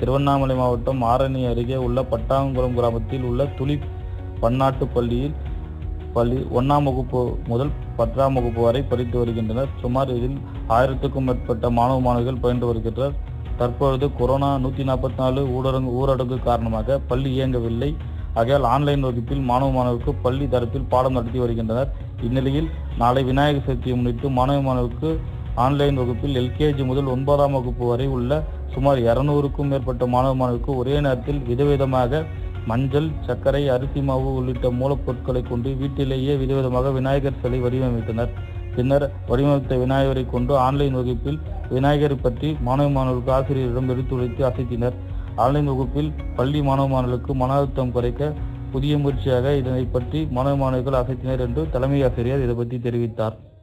திருவண்ணாமலை மாவட்டம் ஆரணி அருகே உள்ள பட்டாங்குளம் கிராமத்தில் உள்ள துளிப் பன்னாட்டு பள்ளியில் பள்ளி ஒன்றாம் வகுப்பு முதல் பத்தாம் வகுப்பு வரை படித்து வருகின்றனர் சுமார் இதில் ஆயிரத்துக்கும் மேற்பட்ட மாணவ மாணவிகள் பயின்று வருகின்றனர் தற்பொழுது கொரோனா நூற்றி நாற்பத்தி நாலு ஊரடங்கு ஊரடங்கு காரணமாக பள்ளி இயங்கவில்லை ஆகையால் ஆன்லைன் வகுப்பில் மாணவ மாணவருக்கு பள்ளி தரப்பில் பாடம் நடத்தி வருகின்றனர் இந்நிலையில் நாளை விநாயகர் சதுர்த்தியை முன்னிட்டு மாணவ மாணவருக்கு ஆன்லைன் வகுப்பில் எல்கேஜி முதல் ஒன்பதாம் வகுப்பு வரை உள்ள சுமார் இருநூறுக்கும் மேற்பட்ட மாணவ மாணவருக்கு ஒரே நேரத்தில் விதவிதமாக மஞ்சள் சர்க்கரை அரிசி மாவு உள்ளிட்ட மூலப்பொருட்களை கொண்டு வீட்டிலேயே விதவிதமாக விநாயகர் சிலை வடிவமைத்தனர் பின்னர் வடிவமைத்த விநாயகரை கொண்டு ஆன்லைன் வகுப்பில் விநாயகரை பற்றி மாணவ மாணவர்களுக்கு ஆசிரியரிடம் எடுத்துரைத்து அசைத்தினர் ஆன்லைன் வகுப்பில் பள்ளி மாணவ மாணவர்களுக்கு மன அழுத்தம் குறைக்க புதிய முயற்சியாக இதனை பற்றி மாணவ மாணவிகள் அசைத்தினர் என்று தலைமை ஆசிரியர் இதை பற்றி தெரிவித்தார்